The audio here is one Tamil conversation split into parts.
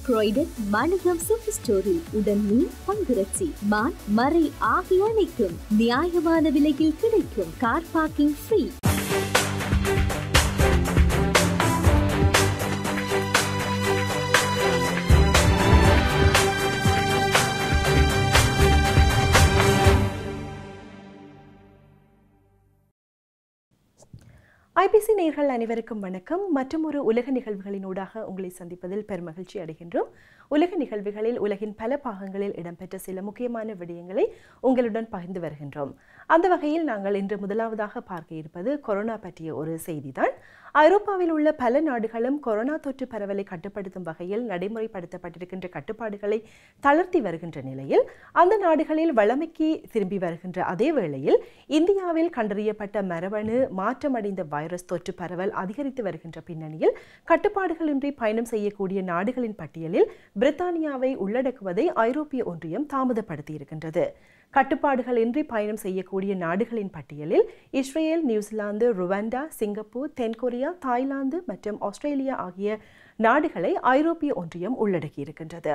croydon மணியம் சூப்பர் ஸ்டோரில் உடன் மீன் பங்குரட்சி மான் மறை ஆகிய அனைத்தும் நியாயமான விலையில் கிடைக்கும் கார் பார்க்கிங் ஃப்ரீ ஐபிசி நேர்கள் அனைவருக்கும் வணக்கம் மற்றும் ஒரு உலக நிகழ்வுகளினூடாக உங்களை சந்திப்பதில் பெருமகிழ்ச்சி அடைகின்றோம் உலக நிகழ்வுகளில் உலகின் பல பாகங்களில் இடம்பெற்ற சில முக்கியமான விடயங்களை உங்களுடன் பகிர்ந்து வருகின்றோம் அந்த வகையில் நாங்கள் இன்று முதலாவதாக பார்க்க இருப்பது கொரோனா பற்றிய ஒரு செய்திதான் ஐரோப்பாவில் உள்ள பல நாடுகளும் கொரோனா தொற்று பரவலை கட்டுப்படுத்தும் வகையில் நடைமுறைப்படுத்தப்பட்டிருக்கின்ற கட்டுப்பாடுகளை தளர்த்தி வருகின்ற நிலையில் அந்த நாடுகளில் வளமைக்கு திரும்பி வருகின்ற அதே வேளையில் இந்தியாவில் கண்டறியப்பட்ட மரபணு மாற்றமடைந்த வைரஸ் தொற்று பரவல் அதிகரித்து வருகின்ற பின்னணியில் கட்டுப்பாடுகளின்றி பயணம் செய்யக்கூடிய நாடுகளின் பட்டியலில் பிரித்தானியாவை உள்ளடக்குவதை ஐரோப்பிய ஒன்றியம் தாமதப்படுத்தி இருக்கின்றது கட்டுப்பாடுகளின்றி பயணம் செய்யக்கூடிய நாடுகளின் பட்டியலில் இஸ்ரேல் நியூசிலாந்து ருவாண்டா சிங்கப்பூர் தென்கொரியா தாய்லாந்து மற்றும் ஆஸ்திரேலியா ஆகிய நாடுகளை ஐரோப்பிய ஒன்றியம் உள்ளடக்கியிருக்கின்றது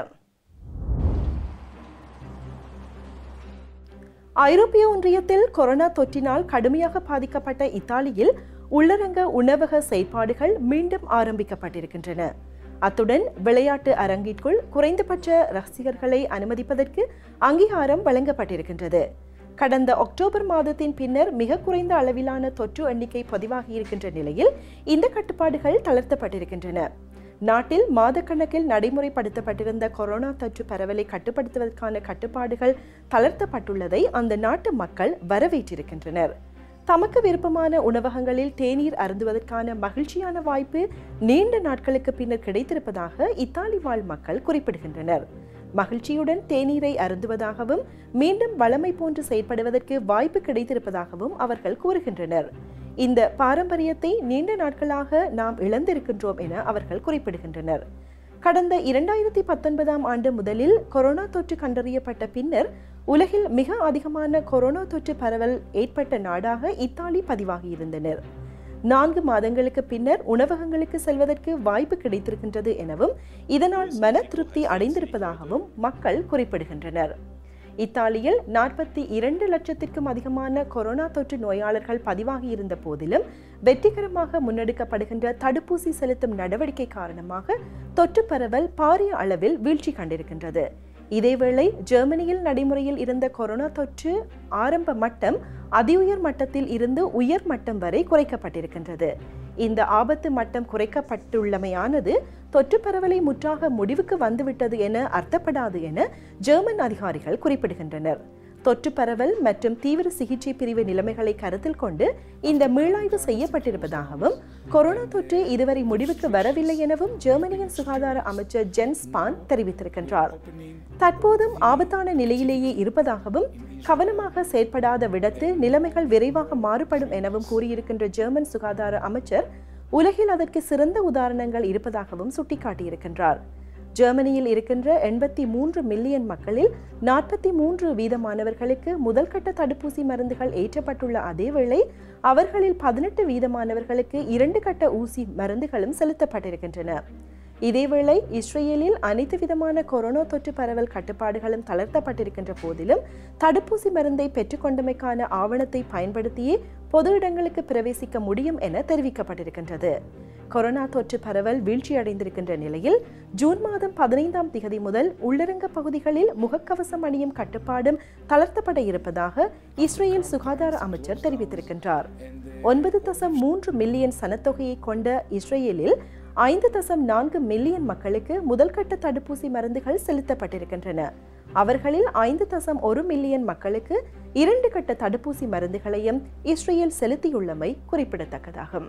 ஐரோப்பிய ஒன்றியத்தில் கொரோனா தொற்றினால் கடுமையாக பாதிக்கப்பட்ட இத்தாலியில் உள்ளரங்க உணவக செயற்பாடுகள் மீண்டும் ஆரம்பிக்கப்பட்டிருக்கின்றன அத்துடன் விளையாட்டு அரங்கிற்குள் குறைந்தபட்ச ரசிகர்களை அனுமதிப்பதற்கு அங்கீகாரம் வழங்கப்பட்டிருக்கின்றது கடந்த அக்டோபர் மாதத்தின் பின்னர் மிக குறைந்த அளவிலான தொற்று எண்ணிக்கை பதிவாகியிருக்கின்ற நிலையில் இந்த கட்டுப்பாடுகள் தளர்த்தப்பட்டிருக்கின்றன நாட்டில் மாதக்கணக்கில் நடைமுறைப்படுத்தப்பட்டிருந்த கொரோனா தொற்று பரவலை கட்டுப்படுத்துவதற்கான கட்டுப்பாடுகள் தளர்த்தப்பட்டுள்ளதை அந்த நாட்டு மக்கள் வரவேற்றிருக்கின்றனர் தமக்கு விருப்பமான உணவகங்களில் தேநீர் அருந்துவதற்கான மகிழ்ச்சியான வாய்ப்பு நீண்ட நாட்களுக்கு பின்னர் கிடைத்திருப்பதாக இத்தாலி வாழ் மக்கள் குறிப்பிடுகின்றனர் மகிழ்ச்சியுடன் தேநீரை அருந்துவதாகவும் மீண்டும் வளமை போன்று செயற்படுவதற்கு வாய்ப்பு கிடைத்திருப்பதாகவும் அவர்கள் கூறுகின்றனர் இந்த பாரம்பரியத்தை நீண்ட நாட்களாக நாம் இழந்திருக்கின்றோம் என அவர்கள் குறிப்பிடுகின்றனர் கடந்த இரண்டாயிரத்தி பத்தொன்பதாம் ஆண்டு முதலில் கொரோனா தொற்று கண்டறியப்பட்ட பின்னர் உலகில் மிக அதிகமான கொரோனா தொற்று பரவல் ஏற்பட்ட நாடாக இத்தாலி பதிவாகியிருந்தனர் நான்கு மாதங்களுக்கு பின்னர் உணவகங்களுக்கு செல்வதற்கு வாய்ப்பு கிடைத்திருக்கின்றது எனவும் இதனால் மன திருப்தி அடைந்திருப்பதாகவும் மக்கள் குறிப்பிடுகின்றனர் இத்தாலியில் நாற்பத்தி இரண்டு லட்சத்திற்கும் அதிகமான கொரோனா தொற்று நோயாளர்கள் பதிவாகியிருந்த போதிலும் வெற்றிகரமாக முன்னெடுக்கப்படுகின்ற தடுப்பூசி செலுத்தும் நடவடிக்கை காரணமாக தொற்று பரவல் பாரிய அளவில் வீழ்ச்சி கண்டிருக்கின்றது இதேவேளை ஜெர்மனியில் நடைமுறையில் இருந்த கொரோனா தொற்று ஆரம்ப மட்டம் அதிஉயர் மட்டத்தில் இருந்து உயர் மட்டம் வரை குறைக்கப்பட்டிருக்கின்றது இந்த ஆபத்து மட்டம் குறைக்கப்பட்டுள்ளமையானது தொற்று பரவலை முற்றாக முடிவுக்கு வந்துவிட்டது என அர்த்தப்படாது என ஜெர்மன் அதிகாரிகள் குறிப்பிடுகின்றனர் தொற்று பரவல் மற்றும் தீவிர சிகிச்சை பிரிவு நிலைமைகளை கருத்தில் கொண்டு இந்த மீளாய்வு செய்யப்பட்டிருப்பதாகவும் கொரோனா தொற்று இதுவரை முடிவுக்கு வரவில்லை எனவும் ஜெர்மனியின் சுகாதார அமைச்சர் ஜென் ஸ்பான் தெரிவித்திருக்கின்றார் தற்போதும் ஆபத்தான நிலையிலேயே இருப்பதாகவும் கவனமாக செயற்படாத விடத்து நிலைமைகள் விரைவாக மாறுபடும் எனவும் கூறியிருக்கின்ற ஜெர்மன் சுகாதார அமைச்சர் உலகில் அதற்கு சிறந்த உதாரணங்கள் இருப்பதாகவும் சுட்டிக்காட்டியிருக்கின்றார் ஜெர்மனியில் இருக்கின்ற எண்பத்தி மூன்று மில்லியன் மக்களில் நாற்பத்தி மூன்று வீதமானவர்களுக்கு முதல்கட்ட தடுப்பூசி மருந்துகள் ஏற்றப்பட்டுள்ள அதேவேளை அவர்களில் பதினெட்டு வீதமானவர்களுக்கு இரண்டு கட்ட ஊசி மருந்துகளும் செலுத்தப்பட்டிருக்கின்றன இதேவேளை இஸ்ரேலில் அனைத்து விதமான கொரோனா தொற்று பரவல் கட்டுப்பாடுகளும் தளர்த்தப்பட்டிருக்கின்ற போதிலும் தடுப்பூசி மருந்தை பெற்றுக்கொண்டமைக்கான ஆவணத்தை பயன்படுத்தியே பொது இடங்களுக்கு பிரவேசிக்க முடியும் என தெரிவிக்கப்பட்டிருக்கின்றது கொரோனா தொற்று பரவல் வீழ்ச்சியடைந்திருக்கின்ற நிலையில் ஜூன் மாதம் பதினைந்தாம் திகதி முதல் உள்ளரங்க பகுதிகளில் முகக்கவசம் அணியும் கட்டுப்பாடும் தளர்த்தப்பட இருப்பதாக இஸ்ரேல் சுகாதார அமைச்சர் தெரிவித்திருக்கின்றார் ஒன்பது தசம் மூன்று மில்லியன் சனத்தொகையை கொண்ட இஸ்ரேலில் ஐந்து தசம் நான்கு மில்லியன் மக்களுக்கு முதல்கட்ட தடுப்பூசி மருந்துகள் செலுத்தப்பட்டிருக்கின்றன அவர்களில் ஐந்து தசம் ஒரு மில்லியன் மக்களுக்கு இரண்டு கட்ட தடுப்பூசி மருந்துகளையும் இஸ்ரேல் செலுத்தியுள்ளமை குறிப்பிடத்தக்கதாகும்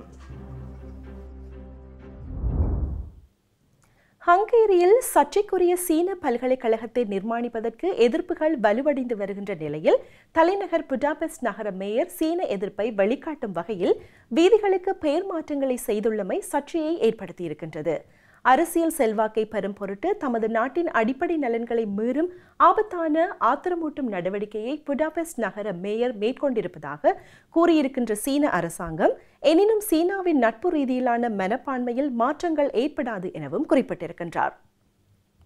ஹங்கேரியில் சர்ச்சைக்குரிய சீன பல்கலைக்கழகத்தை நிர்மாணிப்பதற்கு எதிர்ப்புகள் வலுவடைந்து வருகின்ற நிலையில் தலைநகர் புடாபெஸ்ட் நகர மேயர் சீன எதிர்ப்பை வெளிக்காட்டும் வகையில் வீதிகளுக்கு பெயர் மாற்றங்களை செய்துள்ளமை சர்ச்சையை ஏற்படுத்தியிருக்கின்றது அரசியல் செல்வாக்கை பெறும் பொருட்டு தமது நாட்டின் அடிப்படை நலன்களை மீறும் ஆபத்தான ஆத்திரமூட்டும் நடவடிக்கையை புடாபெஸ்ட் நகர மேயர் மேற்கொண்டிருப்பதாக கூறியிருக்கின்ற சீன அரசாங்கம் எனினும் சீனாவின் நட்பு ரீதியிலான மனப்பான்மையில் மாற்றங்கள் ஏற்படாது எனவும் குறிப்பிட்டிருக்கின்றார்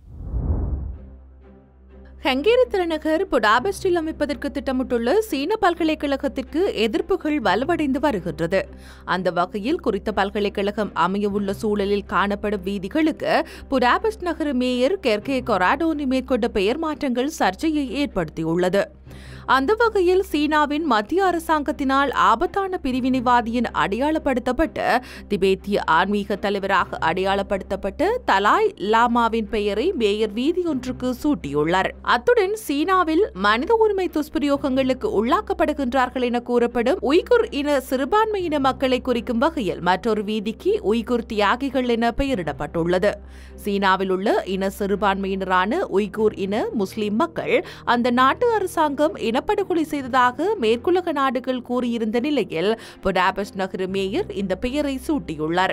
ஹங்கேரி தலைநகர் புடாபெஸ்டில் அமைப்பதற்கு திட்டமிட்டுள்ள சீன பல்கலைக்கழகத்திற்கு எதிர்ப்புகள் வலுவடைந்து வருகின்றது அந்த வகையில் குறித்த பல்கலைக்கழகம் அமையவுள்ள சூழலில் காணப்படும் வீதிகளுக்கு புடாபெஸ்ட் நகர மேயர் கெர்கே கொராடோனி மேற்கொண்ட பெயர் மாற்றங்கள் சர்ச்சையை ஏற்படுத்தியுள்ளது அந்த வகையில் சீனாவின் மத்திய அரசாங்கத்தினால் ஆபத்தான பிரிவினைவாதி என அடையாளப்படுத்தப்பட்ட திபேத்திய ஆன்மீக தலைவராக அடையாளப்படுத்தப்பட்ட தலாய் லாமாவின் பெயரை மேயர் வீதி ஒன்றுக்கு சூட்டியுள்ளார் அத்துடன் சீனாவில் மனித உரிமை துஷ்பிரயோகங்களுக்கு உள்ளாக்கப்படுகின்றார்கள் என கூறப்படும் உய்குர் இன சிறுபான்மையின மக்களை குறிக்கும் வகையில் மற்றொரு வீதிக்கு உய்குர் தியாகிகள் என பெயரிடப்பட்டுள்ளது சீனாவில் உள்ள இன சிறுபான்மையினரான உய்கூர் இன முஸ்லிம் மக்கள் அந்த நாட்டு அரசாங்கம் இனப்படுகொலை செய்ததாக மேற்குலக நாடுகள் கூறியிருந்த நிலையில் புடாபெஸ்ட் நகர மேயர் இந்த பெயரை சூட்டியுள்ளார்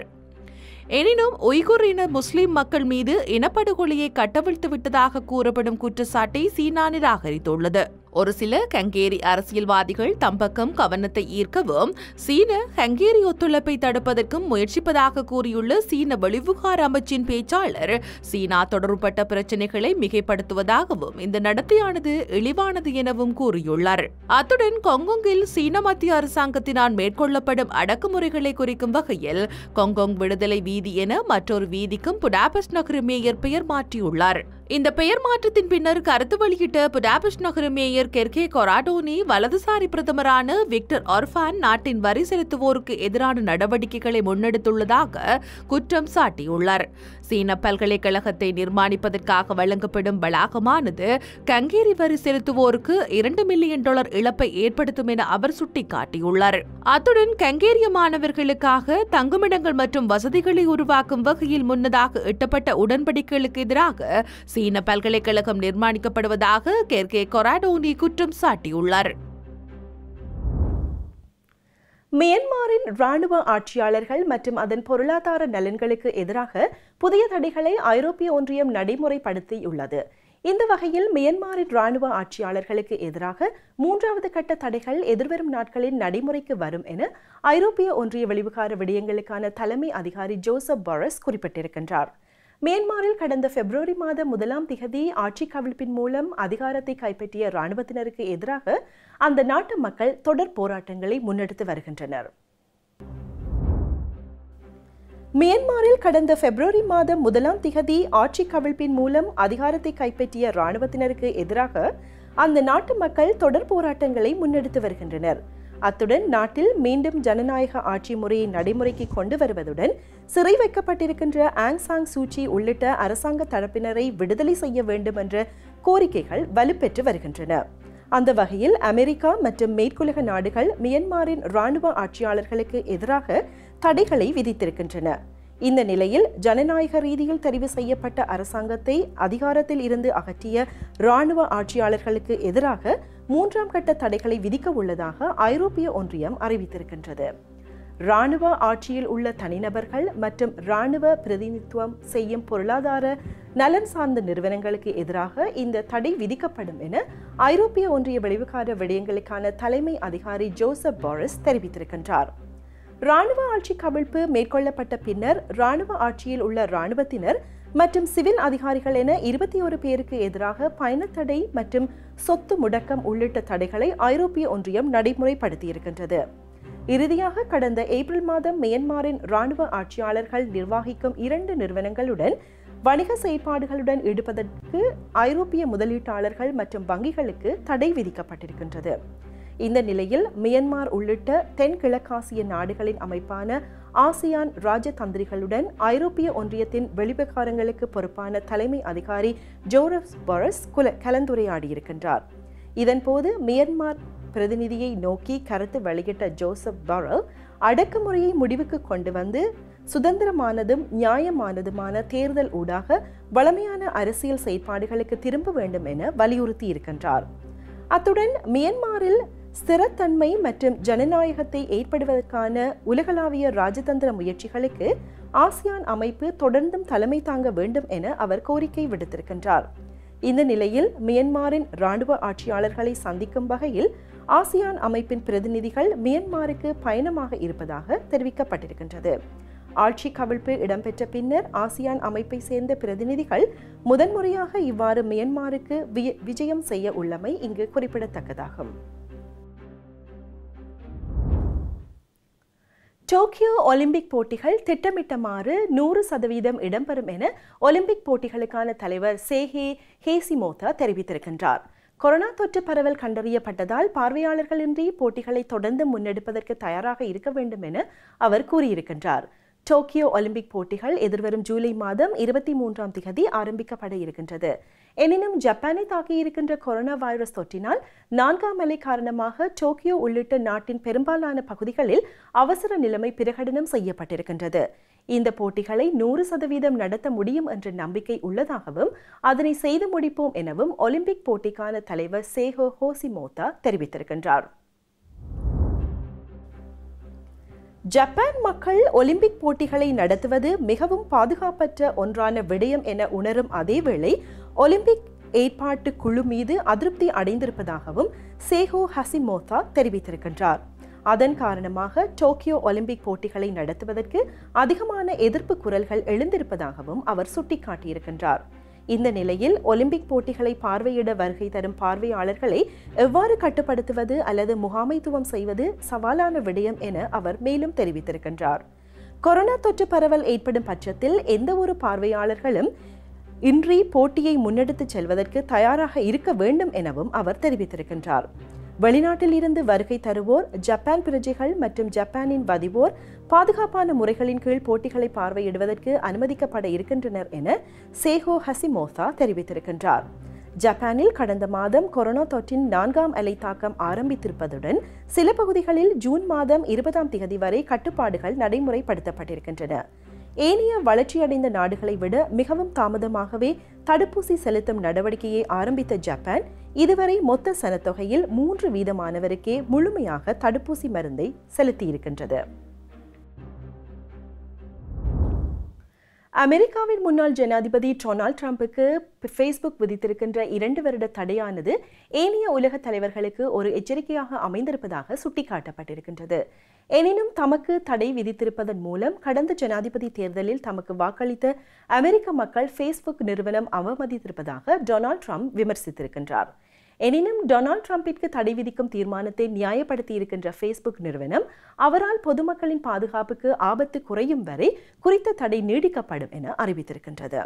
எனினும் உய்குர் இன முஸ்லிம் மக்கள் மீது இனப்படுகொலையை கட்டவிழ்த்து விட்டதாக கூறப்படும் குற்றச்சாட்டை சீனா நிராகரித்துள்ளது ஒரு சில ஹங்கேரி அரசியல்வாதிகள் தம்பக்கம் கவனத்தை ஈர்க்கவும் சீன ஹங்கேரி ஒத்துழைப்பை தடுப்பதற்கும் முயற்சிப்பதாக கூறியுள்ள சீன வெளிவிவகார அமைச்சின் பேச்சாளர் சீனா தொடர்பட்ட பிரச்சினைகளை மிகைப்படுத்துவதாகவும் இந்த நடத்தையானது இழிவானது எனவும் கூறியுள்ளார் அத்துடன் கொங்கொங்கில் சீன மத்திய அரசாங்கத்தினால் மேற்கொள்ளப்படும் அடக்குமுறைகளை குறிக்கும் வகையில் கொங்கொங் விடுதலை வீதி என மற்றொரு வீதிக்கும் புடாபெஸ்ட் நகர மேயர் பெயர் மாற்றியுள்ளார் இந்த பெயர் மாற்றத்தின் பின்னர் கருத்து வெளியிட்ட புடாபெஸ்ட் நகர மேயர் கெர்கே கொராடோனி வலதுசாரி பிரதமரான விக்டர் ஒர்ஃபான் நாட்டின் வரி செலுத்துவோருக்கு எதிரான நடவடிக்கைகளை முன்னெடுத்துள்ளதாக குற்றம் சாட்டியுள்ளார் சீன பல்கலைக்கழகத்தை நிர்மாணிப்பதற்காக வழங்கப்படும் வளாகமானது கங்கேரி வரி செலுத்துவோருக்கு இரண்டு மில்லியன் டாலர் இழப்பை ஏற்படுத்தும் என அவர் சுட்டிக்காட்டியுள்ளார் அத்துடன் கங்கேரிய மாணவர்களுக்காக தங்குமிடங்கள் மற்றும் வசதிகளை உருவாக்கும் வகையில் முன்னதாக எட்டப்பட்ட உடன்படிக்கைகளுக்கு எதிராக சீன பல்கலைக்கழகம் நிர்மாணிக்கப்படுவதாக கெர்கே கொராடோனி குற்றம் சாட்டியுள்ளார் மியன்மாரின் ராணுவ ஆட்சியாளர்கள் மற்றும் அதன் பொருளாதார நலன்களுக்கு எதிராக புதிய தடைகளை ஐரோப்பிய ஒன்றியம் நடைமுறைப்படுத்தியுள்ளது இந்த வகையில் மியன்மாரின் ராணுவ ஆட்சியாளர்களுக்கு எதிராக மூன்றாவது கட்ட தடைகள் எதிர்வரும் நாட்களில் நடைமுறைக்கு வரும் என ஐரோப்பிய ஒன்றிய வெளிவிகார விடயங்களுக்கான தலைமை அதிகாரி ஜோசப் பாரஸ் குறிப்பிட்டிருக்கின்றார் மியான்மரில் கடந்த பிப்ரவரி மாதம் முதலாம் திகதி ஆட்சி கவிழ்ப்பின் மூலம் அதிகாரத்தை கைப்பற்றிய இராணுவத்தினருக்கு எதிராக அந்த நாட்டு மக்கள் தொடர் போராட்டங்களை முன்னெடுத்து வருகின்றனர் மியான்மரில் கடந்த பிப்ரவரி மாதம் முதலாம் திகதி ஆட்சி கவிழ்ப்பின் மூலம் அதிகாரத்தை கைப்பற்றிய இராணுவத்தினருக்கு எதிராக அந்த நாட்டு மக்கள் தொடர் போராட்டங்களை முன்னெடுத்து வருகின்றனர் அத்துடன் நாட்டில் மீண்டும் ஜனநாயக ஆட்சி முறையை நடைமுறைக்கு கொண்டு வருவதுடன் சிறை வைக்கப்பட்டிருக்கின்ற ஆங் சாங் சூச்சி உள்ளிட்ட அரசாங்க தரப்பினரை விடுதலை செய்ய வேண்டும் என்ற கோரிக்கைகள் வலுப்பெற்று வருகின்றன அந்த வகையில் அமெரிக்கா மற்றும் மேற்குலக நாடுகள் மியன்மாரின் இராணுவ ஆட்சியாளர்களுக்கு எதிராக தடைகளை விதித்திருக்கின்றன இந்த நிலையில் ஜனநாயக ரீதியில் தெரிவு செய்யப்பட்ட அரசாங்கத்தை அதிகாரத்தில் இருந்து அகற்றிய இராணுவ ஆட்சியாளர்களுக்கு எதிராக மூன்றாம் கட்ட தடைகளை விதிக்க உள்ளதாக ஐரோப்பிய ஒன்றியம் அறிவித்திருக்கின்றது இராணுவ ஆட்சியில் உள்ள தனிநபர்கள் மற்றும் இராணுவ பிரதிநிதித்துவம் செய்யும் பொருளாதார நலன் சார்ந்த நிறுவனங்களுக்கு எதிராக இந்த தடை விதிக்கப்படும் என ஐரோப்பிய ஒன்றிய விளைவுகார விடயங்களுக்கான தலைமை அதிகாரி ஜோசப் பாரிஸ் தெரிவித்திருக்கின்றார் இராணுவ ஆட்சி கவிழ்ப்பு மேற்கொள்ளப்பட்ட பின்னர் இராணுவ ஆட்சியில் உள்ள இராணுவத்தினர் மற்றும் சிவில் அதிகாரிகள் என இருபத்தி ஒரு பேருக்கு எதிராக பயணத்தடை மற்றும் சொத்து முடக்கம் உள்ளிட்ட தடைகளை ஐரோப்பிய ஒன்றியம் நடைமுறைப்படுத்தியிருக்கின்றது இறுதியாக கடந்த ஏப்ரல் மாதம் மியன்மாரின் இராணுவ ஆட்சியாளர்கள் நிர்வாகிக்கும் இரண்டு நிறுவனங்களுடன் வணிக செயற்பாடுகளுடன் ஈடுபதற்கு ஐரோப்பிய முதலீட்டாளர்கள் மற்றும் வங்கிகளுக்கு தடை விதிக்கப்பட்டிருக்கின்றது இந்த நிலையில் மியன்மார் உள்ளிட்ட தென்கிழக்காசிய நாடுகளின் அமைப்பான ஆசியான் ராஜதந்திரிகளுடன் ஐரோப்பிய ஒன்றியத்தின் வெளிவிவகாரங்களுக்கு பொறுப்பான தலைமை அதிகாரி ஜோரப் பரஸ் குல கலந்துரையாடியிருக்கின்றார் இதன்போது மியன்மார் பிரதிநிதியை நோக்கி கருத்து வெளியிட்ட ஜோசப் பரல் அடக்குமுறையை முடிவுக்கு கொண்டு வந்து சுதந்திரமானதும் நியாயமானதுமான தேர்தல் ஊடாக வளமையான அரசியல் செயற்பாடுகளுக்கு திரும்ப வேண்டும் என வலியுறுத்தி இருக்கின்றார் அத்துடன் மியன்மாரில் ஸ்திரத்தன்மை மற்றும் ஜனநாயகத்தை ஏற்படுவதற்கான உலகளாவிய ராஜதந்திர முயற்சிகளுக்கு ஆசியான் அமைப்பு தொடர்ந்தும் தலைமை தாங்க வேண்டும் என அவர் கோரிக்கை விடுத்திருக்கின்றார் இந்த நிலையில் மியன்மாரின் இராணுவ ஆட்சியாளர்களை சந்திக்கும் வகையில் ஆசியான் அமைப்பின் பிரதிநிதிகள் மியன்மாருக்கு பயணமாக இருப்பதாக தெரிவிக்கப்பட்டிருக்கின்றது ஆட்சி கவிழ்ப்பு இடம்பெற்ற பின்னர் ஆசியான் அமைப்பை சேர்ந்த பிரதிநிதிகள் முதன்முறையாக இவ்வாறு மியன்மாருக்கு வி- விஜயம் செய்ய உள்ளமை இங்கு குறிப்பிடத்தக்கதாகும் டோக்கியோ ஒலிம்பிக் போட்டிகள் திட்டமிட்டமாறு நூறு சதவீதம் இடம்பெறும் என ஒலிம்பிக் போட்டிகளுக்கான தலைவர் சேஹே ஹேசிமோதா தெரிவித்திருக்கின்றார் கொரோனா தொற்று பரவல் கண்டறியப்பட்டதால் பார்வையாளர்களின்றி போட்டிகளை தொடர்ந்து முன்னெடுப்பதற்கு தயாராக இருக்க வேண்டும் என அவர் கூறியிருக்கின்றார் டோக்கியோ ஒலிம்பிக் போட்டிகள் எதிர்வரும் ஜூலை மாதம் இருபத்தி மூன்றாம் திகதி ஆரம்பிக்கப்பட இருக்கின்றது எனினும் ஜப்பானை தாக்கியிருக்கின்ற கொரோனா வைரஸ் தொற்றினால் நான்காம் அலை காரணமாக டோக்கியோ உள்ளிட்ட நாட்டின் பெரும்பாலான பகுதிகளில் அவசர நிலைமை பிரகடனம் செய்யப்பட்டிருக்கின்றது இந்த போட்டிகளை நூறு சதவீதம் நடத்த முடியும் என்ற நம்பிக்கை உள்ளதாகவும் அதனை செய்து முடிப்போம் எனவும் ஒலிம்பிக் போட்டிக்கான தலைவர் சேஹோ ஹோசிமோதா தெரிவித்திருக்கின்றார் ஜப்பான் மக்கள் ஒலிம்பிக் போட்டிகளை நடத்துவது மிகவும் பாதுகாப்பற்ற ஒன்றான விடயம் என உணரும் அதேவேளை ஒலிம்பிக் ஏற்பாட்டு குழு மீது அதிருப்தி அடைந்திருப்பதாகவும் சேஹோ ஹசிமோதா தெரிவித்திருக்கின்றார் அதன் காரணமாக டோக்கியோ ஒலிம்பிக் போட்டிகளை நடத்துவதற்கு அதிகமான எதிர்ப்பு குரல்கள் எழுந்திருப்பதாகவும் அவர் சுட்டிக்காட்டியிருக்கின்றார் இந்த நிலையில் ஒலிம்பிக் போட்டிகளை பார்வையிட வருகை தரும் பார்வையாளர்களை எவ்வாறு கட்டுப்படுத்துவது அல்லது முகாமைத்துவம் செய்வது சவாலான விடயம் என அவர் மேலும் தெரிவித்திருக்கின்றார் கொரோனா தொற்று பரவல் ஏற்படும் பட்சத்தில் எந்த ஒரு பார்வையாளர்களும் இன்றி போட்டியை முன்னெடுத்துச் செல்வதற்கு தயாராக இருக்க வேண்டும் எனவும் அவர் தெரிவித்திருக்கின்றார் வெளிநாட்டில் இருந்து வருகை தருவோர் ஜப்பான் பிரஜைகள் மற்றும் ஜப்பானின் வதிவோர் பாதுகாப்பான முறைகளின் கீழ் போட்டிகளை பார்வையிடுவதற்கு அனுமதிக்கப்பட இருக்கின்றனர் என சேஹோ ஹசிமோசா தெரிவித்திருக்கின்றார் ஜப்பானில் கடந்த மாதம் கொரோனா தொற்றின் நான்காம் அலை தாக்கம் ஆரம்பித்திருப்பதுடன் சில பகுதிகளில் ஜூன் மாதம் இருபதாம் திகதி வரை கட்டுப்பாடுகள் நடைமுறைப்படுத்தப்பட்டிருக்கின்றன ஏனைய வளர்ச்சியடைந்த நாடுகளை விட மிகவும் தாமதமாகவே தடுப்பூசி செலுத்தும் நடவடிக்கையை ஆரம்பித்த ஜப்பான் இதுவரை மொத்த சனத்தொகையில் மூன்று வீதமானவருக்கே முழுமையாக தடுப்பூசி மருந்தை செலுத்தியிருக்கின்றது அமெரிக்காவின் முன்னாள் ஜனாதிபதி டொனால்ட் ட்ரம்புக்கு ஃபேஸ்புக் விதித்திருக்கின்ற இரண்டு வருட தடையானது ஏனைய உலக தலைவர்களுக்கு ஒரு எச்சரிக்கையாக அமைந்திருப்பதாக சுட்டிக்காட்டப்பட்டிருக்கின்றது எனினும் தமக்கு தடை விதித்திருப்பதன் மூலம் கடந்த ஜனாதிபதி தேர்தலில் தமக்கு வாக்களித்த அமெரிக்க மக்கள் ஃபேஸ்புக் நிறுவனம் அவமதித்திருப்பதாக டொனால்ட் ட்ரம்ப் விமர்சித்திருக்கின்றார் எனினும் டொனால்ட் ட்ரம்பிற்கு தடை விதிக்கும் தீர்மானத்தை நியாயப்படுத்தி இருக்கின்ற ஃபேஸ்புக் நிறுவனம் அவரால் பொதுமக்களின் பாதுகாப்புக்கு ஆபத்து குறையும் வரை குறித்த தடை நீடிக்கப்படும் என அறிவித்திருக்கின்றது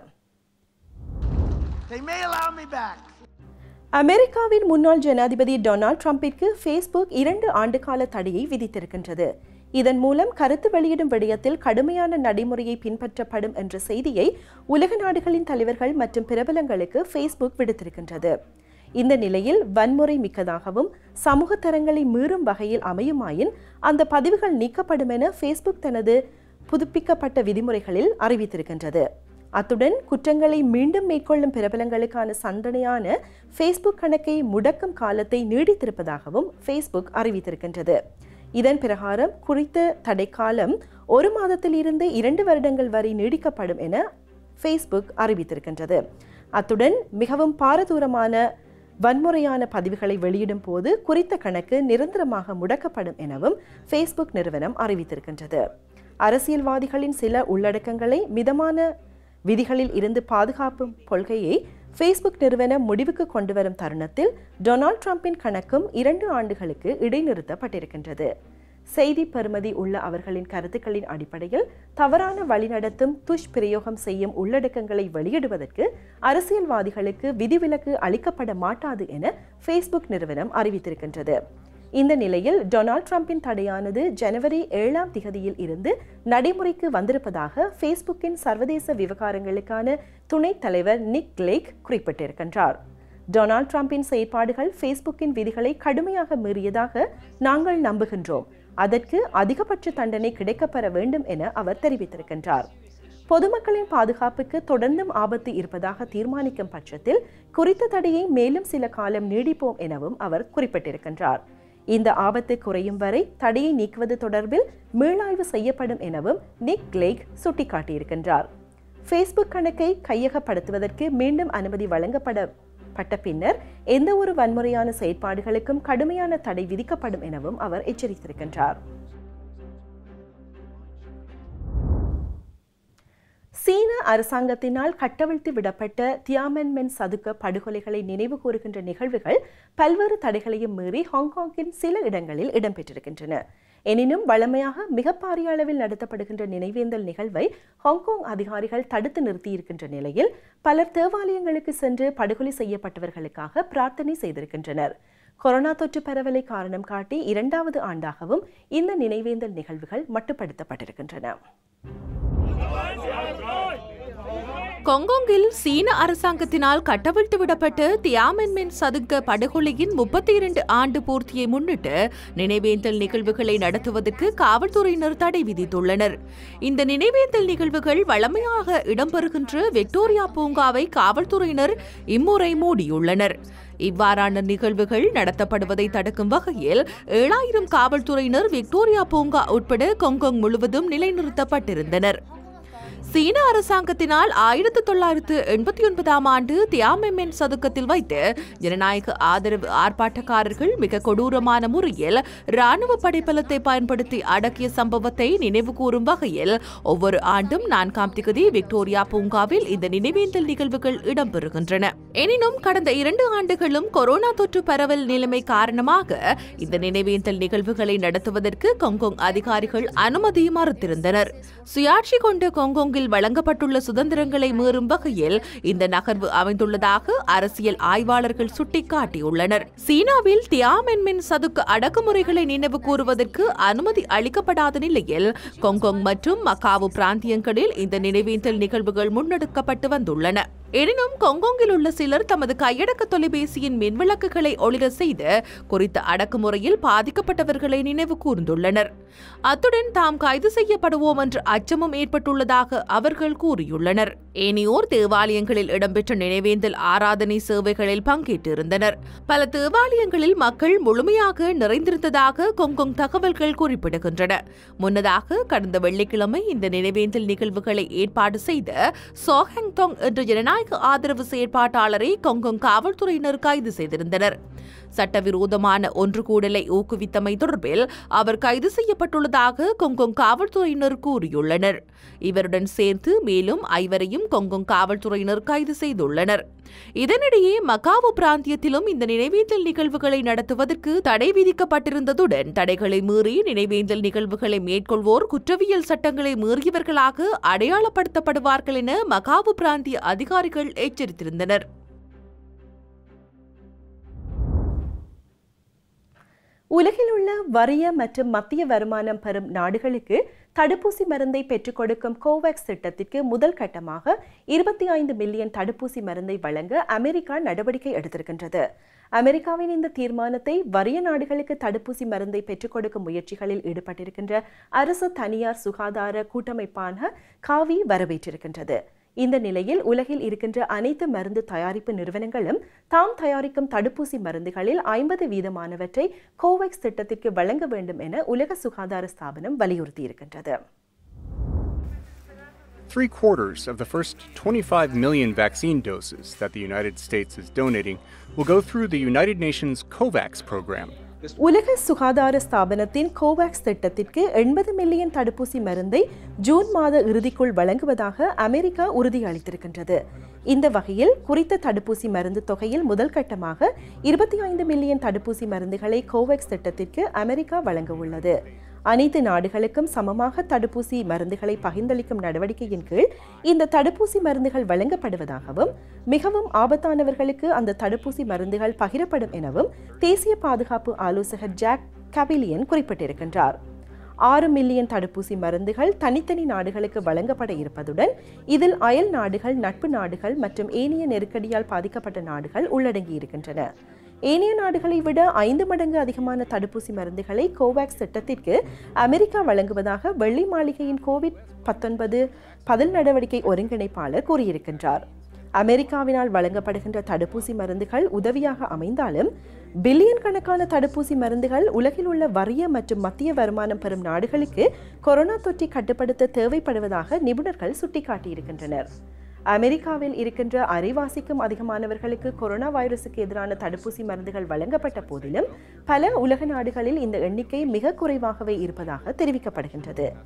They may allow me back. அமெரிக்காவின் முன்னாள் ஜனாதிபதி டொனால்ட் ட்ரம்பிற்கு ஃபேஸ்புக் இரண்டு ஆண்டுகால தடையை விதித்திருக்கின்றது இதன் மூலம் கருத்து வெளியிடும் விடயத்தில் கடுமையான நடைமுறையை பின்பற்றப்படும் என்ற செய்தியை உலக நாடுகளின் தலைவர்கள் மற்றும் பிரபலங்களுக்கு ஃபேஸ்புக் விடுத்திருக்கின்றது இந்த நிலையில் வன்முறை மிக்கதாகவும் சமூக தரங்களை மீறும் வகையில் அமையுமாயின் அந்த பதிவுகள் நீக்கப்படும் என ஃபேஸ்புக் தனது புதுப்பிக்கப்பட்ட விதிமுறைகளில் அறிவித்திருக்கின்றது அத்துடன் குற்றங்களை மீண்டும் மேற்கொள்ளும் பிரபலங்களுக்கான சந்தனையான ஃபேஸ்புக் கணக்கை முடக்கும் காலத்தை நீடித்திருப்பதாகவும் ஃபேஸ்புக் அறிவித்திருக்கின்றது இதன் பிரகாரம் குறித்த தடைக்காலம் ஒரு மாதத்திலிருந்து இரண்டு வருடங்கள் வரை நீடிக்கப்படும் என ஃபேஸ்புக் அறிவித்திருக்கின்றது அத்துடன் மிகவும் பாரதூரமான வன்முறையான பதிவுகளை வெளியிடும் போது குறித்த கணக்கு நிரந்தரமாக முடக்கப்படும் எனவும் ஃபேஸ்புக் நிறுவனம் அறிவித்திருக்கின்றது அரசியல்வாதிகளின் சில உள்ளடக்கங்களை மிதமான விதிகளில் இருந்து பாதுகாப்பும் கொள்கையை ஃபேஸ்புக் நிறுவனம் முடிவுக்கு கொண்டு வரும் தருணத்தில் டொனால்ட் ட்ரம்பின் கணக்கும் இரண்டு ஆண்டுகளுக்கு இடைநிறுத்தப்பட்டிருக்கின்றது செய்தி பெறுமதி உள்ள அவர்களின் கருத்துக்களின் அடிப்படையில் தவறான வழிநடத்தும் துஷ்பிரயோகம் செய்யும் உள்ளடக்கங்களை வெளியிடுவதற்கு அரசியல்வாதிகளுக்கு விதிவிலக்கு அளிக்கப்பட மாட்டாது என ஃபேஸ்புக் நிறுவனம் அறிவித்திருக்கின்றது இந்த நிலையில் டொனால்ட் ட்ரம்பின் தடையானது ஜனவரி ஏழாம் திகதியில் இருந்து நடைமுறைக்கு வந்திருப்பதாக ஃபேஸ்புக்கின் சர்வதேச விவகாரங்களுக்கான துணைத் தலைவர் நிக் கிளேக் குறிப்பிட்டிருக்கின்றார் டொனால்ட் ட்ரம்பின் செயற்பாடுகள் ஃபேஸ்புக்கின் விதிகளை கடுமையாக மீறியதாக நாங்கள் நம்புகின்றோம் அதற்கு அதிகபட்ச தண்டனை கிடைக்கப்பெற வேண்டும் என அவர் தெரிவித்திருக்கின்றார் பொதுமக்களின் பாதுகாப்புக்கு தொடர்ந்தும் ஆபத்து இருப்பதாக தீர்மானிக்கும் பட்சத்தில் குறித்த தடையை மேலும் சில காலம் நீடிப்போம் எனவும் அவர் குறிப்பிட்டிருக்கின்றார் இந்த ஆபத்து குறையும் வரை தடையை நீக்குவது தொடர்பில் மீளாய்வு செய்யப்படும் எனவும் நிக் கிளேக் சுட்டிக்காட்டியிருக்கின்றார் ஃபேஸ்புக் கணக்கை கையகப்படுத்துவதற்கு மீண்டும் அனுமதி வழங்கப்பட பட்ட பின்னர் எந்த ஒரு வன்முறையான செயற்பாடுகளுக்கும் கடுமையான தடை விதிக்கப்படும் எனவும் அவர் எச்சரித்திருக்கின்றார் சீன அரசாங்கத்தினால் கட்டவிழ்த்து விடப்பட்ட தியாமென்மென் சதுக்க படுகொலைகளை நினைவு கூறுகின்ற நிகழ்வுகள் பல்வேறு தடைகளையும் மீறி ஹாங்காங்கின் சில இடங்களில் இடம்பெற்றிருக்கின்றன எனினும் வழமையாக மிக பாரிய அளவில் நடத்தப்படுகின்ற நினைவேந்தல் நிகழ்வை ஹாங்காங் அதிகாரிகள் தடுத்து நிறுத்தியிருக்கின்ற நிலையில் பலர் தேவாலயங்களுக்கு சென்று படுகொலை செய்யப்பட்டவர்களுக்காக பிரார்த்தனை செய்திருக்கின்றனர் கொரோனா தொற்று பரவலை காரணம் காட்டி இரண்டாவது ஆண்டாகவும் இந்த நினைவேந்தல் நிகழ்வுகள் மட்டுப்படுத்தப்பட்டிருக்கின்றன கொங்கோங்கில் சீன அரசாங்கத்தினால் கட்டவிழ்த்து விடப்பட்ட தியாமென்மென் சதுக்க படுகொலையின் முப்பத்தி இரண்டு ஆண்டு பூர்த்தியை முன்னிட்டு நினைவேந்தல் நிகழ்வுகளை நடத்துவதற்கு காவல்துறையினர் தடை விதித்துள்ளனர் இந்த நினைவேந்தல் நிகழ்வுகள் வழமையாக இடம்பெறுகின்ற விக்டோரியா பூங்காவை காவல்துறையினர் இம்முறை மூடியுள்ளனர் இவ்வாறான நிகழ்வுகள் நடத்தப்படுவதை தடுக்கும் வகையில் ஏழாயிரம் காவல்துறையினர் விக்டோரியா பூங்கா உட்பட கொங்கோங் முழுவதும் நிலைநிறுத்தப்பட்டிருந்தனர் சீன அரசாங்கத்தினால் ஆயிரத்தி தொள்ளாயிரத்து எண்பத்தி ஒன்பதாம் ஆண்டு தியாமெமென் சதுக்கத்தில் வைத்து ஜனநாயக ஆதரவு ஆர்ப்பாட்டக்காரர்கள் மிக கொடூரமான முறையில் ராணுவ படைபலத்தை பயன்படுத்தி அடக்கிய சம்பவத்தை நினைவு கூறும் வகையில் ஒவ்வொரு ஆண்டும் நான்காம் திகதி விக்டோரியா பூங்காவில் இந்த நினைவேந்தல் நிகழ்வுகள் இடம்பெறுகின்றன எனினும் கடந்த இரண்டு ஆண்டுகளும் கொரோனா தொற்று பரவல் நிலைமை காரணமாக இந்த நினைவேந்தல் நிகழ்வுகளை நடத்துவதற்கு கொங்கோங் அதிகாரிகள் அனுமதி மறுத்திருந்தனர் சுயாட்சி கொண்ட கொங்கோங்கில் வழங்கப்பட்டுள்ள சுதந்திரங்களை மீறும் வகையில் இந்த நகர்வு அமைந்துள்ளதாக அரசியல் ஆய்வாளர்கள் சுட்டிக்காட்டியுள்ளனர் சீனாவில் தியாமென்மென் சதுக்க அடக்குமுறைகளை நினைவு கூறுவதற்கு அனுமதி அளிக்கப்படாத நிலையில் கொங்கோங் மற்றும் மக்காவு பிராந்தியங்களில் இந்த நினைவேந்தல் நிகழ்வுகள் முன்னெடுக்கப்பட்டு வந்துள்ளன எனினும் கொங்கோங்கில் உள்ள சிலர் தமது கையடக்க தொலைபேசியின் மின்விளக்குகளை ஒளிர செய்து குறித்த அடக்குமுறையில் பாதிக்கப்பட்டவர்களை நினைவு கூர்ந்துள்ளனர் அத்துடன் தாம் கைது செய்யப்படுவோம் என்ற அச்சமும் ஏற்பட்டுள்ளதாக அவர்கள் கூறியுள்ளனர் ஏனையோர் தேவாலயங்களில் இடம்பெற்ற நினைவேந்தல் ஆராதனை சேவைகளில் பங்கேற்றிருந்தனர் பல தேவாலயங்களில் மக்கள் முழுமையாக நிறைந்திருந்ததாக கொங்கோங் தகவல்கள் குறிப்பிடுகின்றன முன்னதாக கடந்த வெள்ளிக்கிழமை இந்த நினைவேந்தல் நிகழ்வுகளை ஏற்பாடு செய்த சோஹெங் தொங் என்ற ஜனநாயக ஆதரவு செயற்பாட்டாளரை கொங்கோங் காவல்துறையினர் கைது செய்திருந்தனர் சட்டவிரோதமான ஒன்று கூடலை ஊக்குவித்தமை தொடர்பில் அவர் கைது செய்யப்பட்டுள்ளதாக கொங்கோங் காவல்துறையினர் கூறியுள்ளனர் இவருடன் சேர்த்து மேலும் ஐவரையும் கொங்கோங் காவல்துறையினர் கைது செய்துள்ளனர் இதனிடையே மகாவு பிராந்தியத்திலும் இந்த நினைவேந்தல் நிகழ்வுகளை நடத்துவதற்கு தடை விதிக்கப்பட்டிருந்ததுடன் தடைகளை மீறி நினைவேந்தல் நிகழ்வுகளை மேற்கொள்வோர் குற்றவியல் சட்டங்களை மீறியவர்களாக அடையாளப்படுத்தப்படுவார்கள் என மகாவு பிராந்திய அதிகாரிகள் எச்சரித்திருந்தனர் உலகில் உள்ள வறிய மற்றும் மத்திய வருமானம் பெறும் நாடுகளுக்கு தடுப்பூசி மருந்தை பெற்றுக் கொடுக்கும் கோவேக்ஸ் திட்டத்திற்கு முதல் கட்டமாக இருபத்தி ஐந்து மில்லியன் தடுப்பூசி மருந்தை வழங்க அமெரிக்கா நடவடிக்கை எடுத்திருக்கின்றது அமெரிக்காவின் இந்த தீர்மானத்தை வறிய நாடுகளுக்கு தடுப்பூசி மருந்தை பெற்றுக் கொடுக்கும் முயற்சிகளில் ஈடுபட்டிருக்கின்ற அரசு தனியார் சுகாதார கூட்டமைப்பான காவி வரவேற்றிருக்கின்றது இந்த நிலையில் உலகில் இருக்கின்ற அனைத்து மருந்து தயாரிப்பு நிறுவனங்களும் தாம் தயாரிக்கும் தடுப்பூசி மருந்துகளில் ஐம்பது வீதமானவற்றை கோவேக்ஸ் திட்டத்திற்கு வழங்க வேண்டும் என உலக சுகாதார ஸ்தாபனம் வலியுறுத்தியிருக்கின்றது Three quarters of the first 25 million vaccine doses that the United States is donating will go through the United Nations COVAX program. உலக சுகாதார ஸ்தாபனத்தின் கோவேக்ஸ் திட்டத்திற்கு எண்பது மில்லியன் தடுப்பூசி மருந்தை ஜூன் மாத இறுதிக்குள் வழங்குவதாக அமெரிக்கா உறுதியளித்திருக்கின்றது இந்த வகையில் குறித்த தடுப்பூசி மருந்து தொகையில் முதல் கட்டமாக இருபத்தி ஐந்து மில்லியன் தடுப்பூசி மருந்துகளை கோவேக்ஸ் திட்டத்திற்கு அமெரிக்கா வழங்க உள்ளது அனைத்து நாடுகளுக்கும் சமமாக தடுப்பூசி மருந்துகளை பகிர்ந்தளிக்கும் நடவடிக்கையின் கீழ் இந்த தடுப்பூசி மருந்துகள் வழங்கப்படுவதாகவும் மிகவும் ஆபத்தானவர்களுக்கு அந்த தடுப்பூசி மருந்துகள் பகிரப்படும் எனவும் தேசிய பாதுகாப்பு ஆலோசகர் ஜாக் கபிலியன் குறிப்பிட்டிருக்கின்றார் ஆறு மில்லியன் தடுப்பூசி மருந்துகள் தனித்தனி நாடுகளுக்கு வழங்கப்பட இருப்பதுடன் இதில் அயல் நாடுகள் நட்பு நாடுகள் மற்றும் ஏனைய நெருக்கடியால் பாதிக்கப்பட்ட நாடுகள் உள்ளடங்கியிருக்கின்றன ஏனைய நாடுகளை விட ஐந்து மடங்கு அதிகமான தடுப்பூசி மருந்துகளை கோவேக்ஸ் திட்டத்திற்கு அமெரிக்கா வழங்குவதாக வெள்ளி மாளிகையின் கோவிட் பத்தொன்பது பதில் நடவடிக்கை ஒருங்கிணைப்பாளர் கூறியிருக்கின்றார் அமெரிக்காவினால் வழங்கப்படுகின்ற தடுப்பூசி மருந்துகள் உதவியாக அமைந்தாலும் பில்லியன் கணக்கான தடுப்பூசி மருந்துகள் உலகில் உள்ள வறிய மற்றும் மத்திய வருமானம் பெறும் நாடுகளுக்கு கொரோனா தொற்றை கட்டுப்படுத்த தேவைப்படுவதாக நிபுணர்கள் சுட்டிக்காட்டியிருக்கின்றனர் அமெரிக்காவில் இருக்கின்ற அரைவாசிக்கும் அதிகமானவர்களுக்கு கொரோனா வைரசுக்கு எதிரான தடுப்பூசி மருந்துகள் வழங்கப்பட்ட போதிலும் பல உலக நாடுகளில் இந்த எண்ணிக்கை மிக குறைவாகவே இருப்பதாக தெரிவிக்கப்படுகின்றது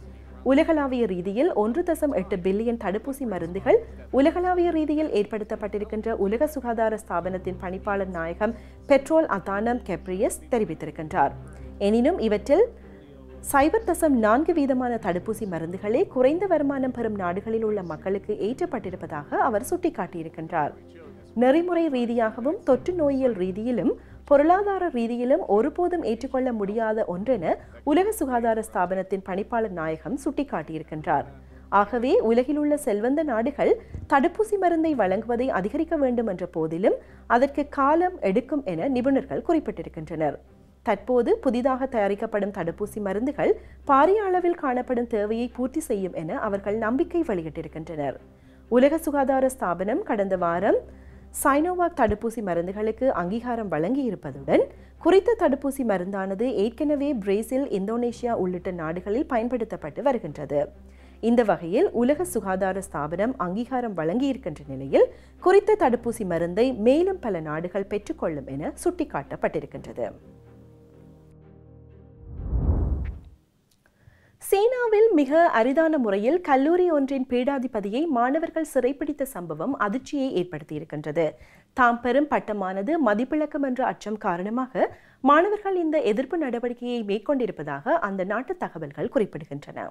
உலகளாவிய ரீதியில் ஒன்று தசம் எட்டு பில்லியன் தடுப்பூசி மருந்துகள் உலகளாவிய ரீதியில் ஏற்படுத்தப்பட்டிருக்கின்ற உலக சுகாதார ஸ்தாபனத்தின் பணிப்பாளர் நாயகம் பெட்ரோல் அதானம் கெப்ரியஸ் தெரிவித்திருக்கின்றார் எனினும் இவற்றில் சைபர் தசம் நான்கு வீதமான தடுப்பூசி மருந்துகளே குறைந்த வருமானம் பெறும் நாடுகளில் உள்ள மக்களுக்கு ஏற்றப்பட்டிருப்பதாக அவர் சுட்டிக்காட்டியிருக்கின்றார் நெறிமுறை ரீதியாகவும் தொற்று நோயியல் ரீதியிலும் பொருளாதார ரீதியிலும் ஒருபோதும் ஏற்றுக்கொள்ள முடியாத ஒன்றென உலக சுகாதார ஸ்தாபனத்தின் பணிப்பாளர் நாயகம் சுட்டிக்காட்டியிருக்கின்றார் ஆகவே உலகில் உள்ள செல்வந்த நாடுகள் தடுப்பூசி மருந்தை வழங்குவதை அதிகரிக்க வேண்டும் என்ற போதிலும் அதற்கு காலம் எடுக்கும் என நிபுணர்கள் குறிப்பிட்டிருக்கின்றனர் தற்போது புதிதாக தயாரிக்கப்படும் தடுப்பூசி மருந்துகள் பாரிய அளவில் காணப்படும் தேவையை பூர்த்தி செய்யும் என அவர்கள் நம்பிக்கை வெளியிட்டிருக்கின்றனர் உலக சுகாதார ஸ்தாபனம் கடந்த வாரம் சைனோவாக் தடுப்பூசி மருந்துகளுக்கு அங்கீகாரம் வழங்கியிருப்பதுடன் குறித்த தடுப்பூசி மருந்தானது ஏற்கனவே பிரேசில் இந்தோனேஷியா உள்ளிட்ட நாடுகளில் பயன்படுத்தப்பட்டு வருகின்றது இந்த வகையில் உலக சுகாதார ஸ்தாபனம் அங்கீகாரம் வழங்கியிருக்கின்ற நிலையில் குறித்த தடுப்பூசி மருந்தை மேலும் பல நாடுகள் பெற்றுக்கொள்ளும் என சுட்டிக்காட்டப்பட்டிருக்கின்றது சீனாவில் மிக அரிதான முறையில் கல்லூரி ஒன்றின் பீடாதிபதியை மாணவர்கள் சிறைப்பிடித்த சம்பவம் அதிர்ச்சியை ஏற்படுத்தியிருக்கின்றது தாம் பெறும் பட்டமானது மதிப்பிழக்கும் என்ற அச்சம் காரணமாக மாணவர்கள் இந்த எதிர்ப்பு நடவடிக்கையை மேற்கொண்டிருப்பதாக அந்த நாட்டு தகவல்கள் குறிப்பிடுகின்றன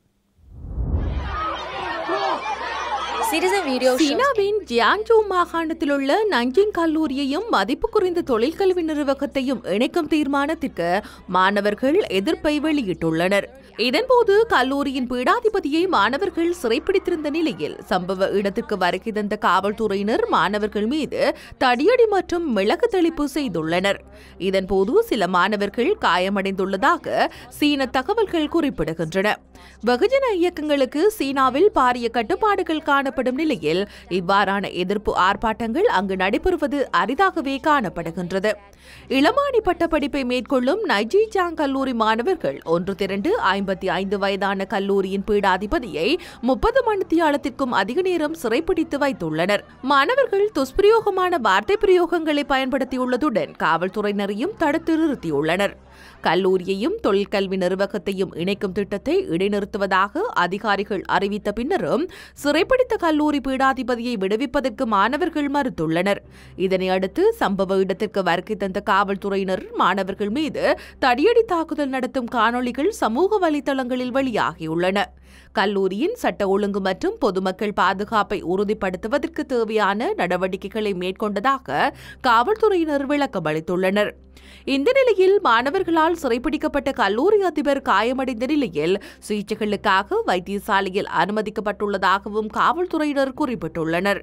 Citizen Video shows சீனாவின் ஜியான்ஜூ மாகாணத்தில் உள்ள நஞ்சிங் கல்லூரியையும் மதிப்பு குறைந்த தொழிற்கல்வி நிறுவகத்தையும் இணைக்கும் தீர்மானத்திற்கு மாணவர்கள் எதிர்ப்பை வெளியிட்டுள்ளனர் இதன்போது கல்லூரியின் பீடாதிபதியை மாணவர்கள் சிறைப்பிடித்திருந்த நிலையில் சம்பவ இடத்திற்கு வருகை தந்த காவல்துறையினர் மாணவர்கள் மீது தடியடி மற்றும் மிளகு தெளிப்பு செய்துள்ளனர் இதன்போது சில மாணவர்கள் காயமடைந்துள்ளதாக சீன தகவல்கள் குறிப்பிடுகின்றன வெகுஜன இயக்கங்களுக்கு சீனாவில் பாரிய கட்டுப்பாடுகள் காணப்படும் நிலையில் இவ்வாறான எதிர்ப்பு ஆர்ப்பாட்டங்கள் அங்கு நடைபெறுவது அரிதாகவே காணப்படுகின்றது இளமானி பட்டப்படிப்பை மேற்கொள்ளும் நைஜிஜாங் கல்லூரி மாணவர்கள் ஒன்று திரண்டு ஐம்பத்தி ஐந்து வயதான கல்லூரியின் பீடாதிபதியை முப்பது மணித்தியாலத்திற்கும் அதிக நேரம் சிறைப்பிடித்து வைத்துள்ளனர் மாணவர்கள் துஷ்பிரயோகமான வார்த்தை பிரயோகங்களை பயன்படுத்தியுள்ளதுடன் காவல்துறையினரையும் தடுத்து நிறுத்தியுள்ளனர் கல்லூரியையும் தொழிற்கல்வி நிர்வாகத்தையும் இணைக்கும் திட்டத்தை இடைநிறுத்துவதாக அதிகாரிகள் அறிவித்த பின்னரும் சிறைப்பிடித்த கல்லூரி பீடாதிபதியை விடுவிப்பதற்கு மாணவர்கள் மறுத்துள்ளனர் இதனை அடுத்து சம்பவ இடத்திற்கு வருகை தந்த காவல்துறையினர் மாணவர்கள் மீது தடியடி தாக்குதல் நடத்தும் காணொளிகள் சமூக வலைதளங்களில் வெளியாகியுள்ளன கல்லூரியின் சட்ட ஒழுங்கு மற்றும் பொதுமக்கள் பாதுகாப்பை உறுதிப்படுத்துவதற்கு தேவையான நடவடிக்கைகளை மேற்கொண்டதாக காவல்துறையினர் விளக்கம் அளித்துள்ளனர் இந்த நிலையில் மாணவர்களால் சிறைப்பிடிக்கப்பட்ட கல்லூரி அதிபர் காயமடைந்த நிலையில் சிகிச்சைகளுக்காக வைத்தியசாலையில் அனுமதிக்கப்பட்டுள்ளதாகவும் காவல்துறையினர் குறிப்பிட்டுள்ளனர்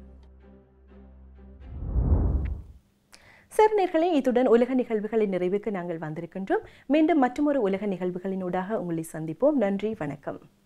சரி நேர்களே இத்துடன் உலக நிகழ்வுகளின் நிறைவுக்கு நாங்கள் வந்திருக்கின்றோம் மீண்டும் மற்றொரு உலக நிகழ்வுகளினூடாக உங்களை சந்திப்போம் நன்றி வணக்கம்